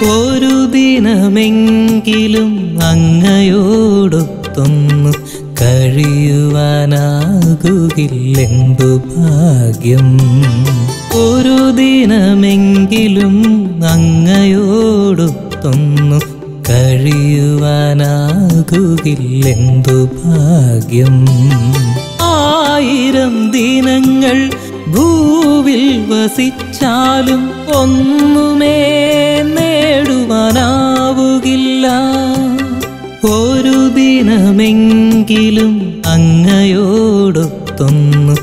ഒരു ദിനമെങ്കിലും അങ്ങയോടൊത്തൊന്നു കഴിയുവാനാകുകില്ലെന്തു ഭാഗ്യം ഒരു ദിനമെങ്കിലും അങ്ങയോടൊത്തൊന്നു കഴിയുവാനാകുകില്ലെന്തു ഭാഗ്യം ആയിരം ദിനങ്ങൾ ഭൂവിൽ വസിച്ചാലും ഒന്നുമേ നേടുവാനാവുകില്ല ഒരു ദിനമെങ്കിലും അങ്ങയോടൊത്തൊന്നു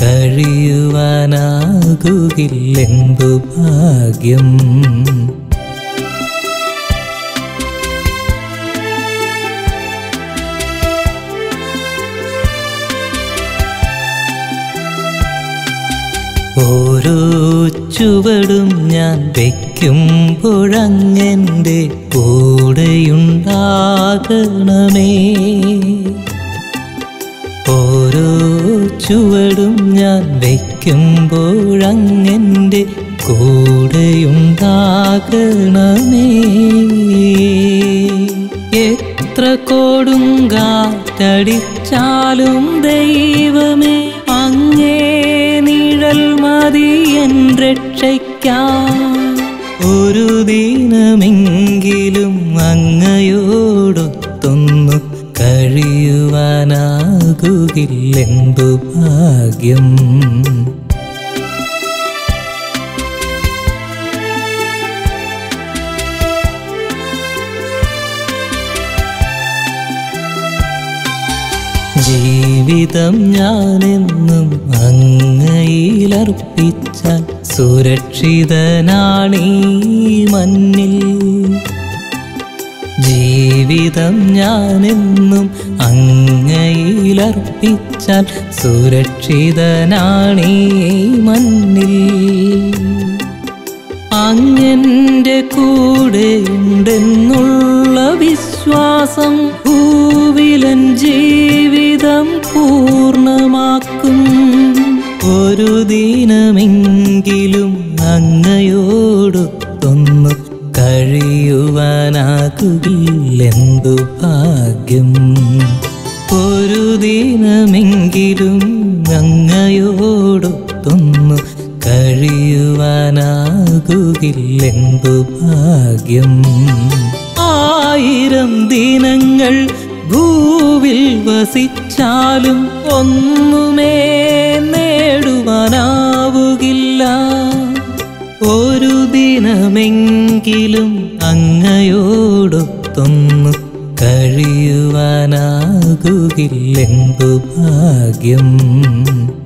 കഴിയുവാനാകുകില്ലെന്തു ഭാഗ്യം ഓരോ ചുവടും ഞാൻ വയ്ക്കുമ്പോഴങ്ങൻ്റെ കൂടെയുണ്ടാകണമേ ഓരോ ചുവടും ഞാൻ വയ്ക്കുമ്പോഴങ്ങൻ്റെ കൂടെയുണ്ടാകണമേ എത്ര കൊടുങ്കാറ്റടിച്ചാലും ദൈവമേ അങ്ങേ നിഴൽ മതി എൻ രക്ഷയ്ക്കാൻ ഒരു ദിനമെങ്കിലും അങ്ങയോടൊത്തൊന്നു കഴിയുവാനാകുകില്ലെന്തു ഭാഗ്യം ജീവിതം ഞാനെന്നും അങ്ങയിലർപ്പിച്ചാൽ സുരക്ഷിതനാണീ മണ്ണിൽ ജീവിതം ഞാനെന്നും അങ്ങയിലർപ്പിച്ചാൽ സുരക്ഷിതനാണീ മണ്ണിൽ അങ്ങന്റെ കൂടെ ഉണ്ടെന്നുള്ള വിശ്വാസം ഭൂവിലൻ ജീവിതം പൂർണ്ണമാക്കും ഒരു ദിനമെങ്കിലും അങ്ങയോടൊത്തൊന്നു കഴിയുവാനാകുകില്ലെന്തു ഭാഗ്യം ഒരു ദിനമെങ്കിലും അങ്ങയോടൊത്തൊന്നു കഴിയുവാനാകുകില്ലെന്തു ഭാഗ്യം ആയിരം ദിനങ്ങൾ ഭൂവിൽ വസിച്ചാലും ഒന്നുമേ നേടുവാനാവുകില്ല ഒരു ദിനമെങ്കിലും അങ്ങയോടൊത്തൊന്നു കഴിയുവാനാകുകില്ലെന്തു ഭാഗ്യം